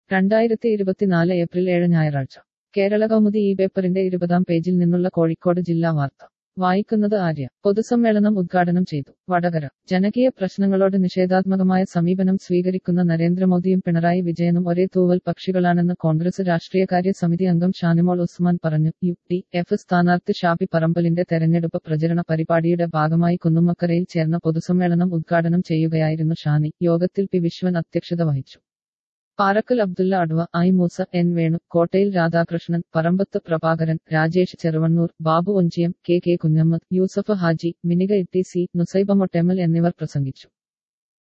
രണ്ടായിരത്തി ഇരുപത്തിനാല് ഏപ്രിൽ ഏഴ് ഞായറാഴ്ച കേരള കൗമുദി ഈ പേപ്പറിന്റെ ഇരുപതാം പേജിൽ നിന്നുള്ള കോഴിക്കോട് ജില്ലാ വാർത്ത വായിക്കുന്നത് ആര്യ പൊതുസമ്മേളനം ഉദ്ഘാടനം ചെയ്തു വടകര ജനകീയ പ്രശ്നങ്ങളോട് നിഷേധാത്മകമായ സമീപനം സ്വീകരിക്കുന്ന നരേന്ദ്രമോദിയും പിണറായി വിജയനും ഒരേ തൂവൽ പക്ഷികളാണെന്ന് കോൺഗ്രസ് രാഷ്ട്രീയകാര്യ സമിതി അംഗം ഷാനിമോൾ ഉസ്മാൻ പറഞ്ഞു യു ഡി എഫ് സ്ഥാനാർത്ഥി ഷാഫി പറമ്പലിന്റെ തെരഞ്ഞെടുപ്പ് പ്രചരണ പരിപാടിയുടെ ഭാഗമായി കുന്നുമ്മക്കരയിൽ ചേർന്ന പൊതുസമ്മേളനം ഉദ്ഘാടനം ചെയ്യുകയായിരുന്നു ഷാനി യോഗത്തിൽ പി വിശ്വൻ അധ്യക്ഷത വഹിച്ചു Parakkal Abdulla adv I Moosa N Venu Kottayil Radhakrishnan Parambath Prabhakaran Rajesh Cheruvannur Babu Onchiyam K K Kunhammad Yusuf Haji Minika Itty C Nusaiba Mottemmal എന്നിവർ പ്രസംഗിച്ചു